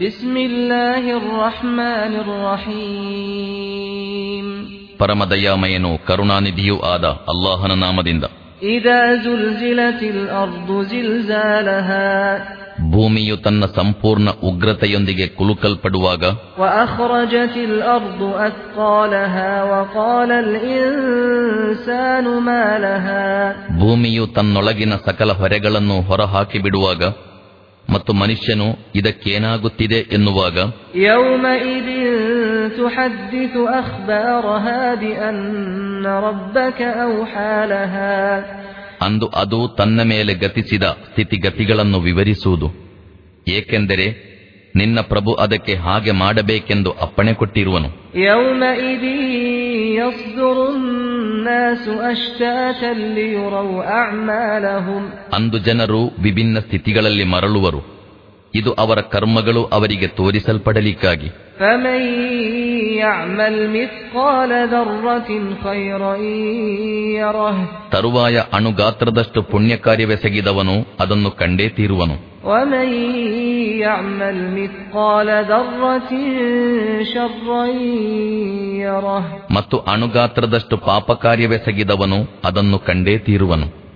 بسم الله الرحمن الرحيم ಪರಮದಯಾಮಯನು ಕರುಣಾನಿಧಿಯೂ ಆದ ಅಲ್ಲಾಹನ ನಾಮದಿಂದ إذا زلزلت الأرض زلزالها ಭೂಮಿಯು ತನ್ನ ಸಂಪೂರ್ಣ ಉಗ್ರತೆಯೊಂದಿಗೆ ಕುಲುಕಲ್ಪಡುವಾಗ وأخرجت الأرض أثقالها وقال الإنسان ما لها ಭೂಮಿಯು ತನ್ನೊಳಗಿನ ಸಕಲ ಹೊರೆಗಳನ್ನು ಹೊರಹಾಕಿ ಬಿಡುವಾಗ ಮತ್ತು ಮನುಷ್ಯನು ಇದಕ್ಕೇನಾಗುತ್ತಿದೆ ಎನ್ನುವಾಗ يومئذ تحدث أخبارها بأن ربك أوحى لها ಅಂದು ಅದು ತನ್ನ ಮೇಲೆ ಗತಿಸಿದ ಸ್ಥಿತಿಗತಿಗಳನ್ನು ವಿವರಿಸುವುದು ಏಕೆಂದರೆ ನಿನ್ನ ಪ್ರಭು ಅದಕ್ಕೆ ಹಾಗೆ ಮಾಡಬೇಕೆಂದು ಅಪ್ಪಣೆ ಕೊಟ್ಟಿರುವನು يومئذ يصدر الناس أشتاتا ليروا أعمالهم ಅಂದು ಜನರು ವಿಭಿನ್ನ ಸ್ಥಿತಿಗಳಲ್ಲಿ ಮರಳುವರು ಇದು ಅವರ ಕರ್ಮಗಳು ಅವರಿಗೆ ತೋರಿಸಲ್ಪಡಲಿಕ್ಕಾಗಿ فمن يعمل مثقال ذرة خيرا يره ತರುವಾಯ ಅಣುಗಾತ್ರದಷ್ಟು ಪುಣ್ಯ ಕಾರ್ಯವೆಸಗಿದವನು ಅದನ್ನು ಕಂಡೇ ತೀರುವನು ومن يعمل مثقال ذرة شرا يره ಮತ್ತು ಅಣುಗಾತ್ರದಷ್ಟು ಪಾಪ ಕಾರ್ಯವೆಸಗಿದವನು ಅದನ್ನು ಕಂಡೇ ತೀರುವನು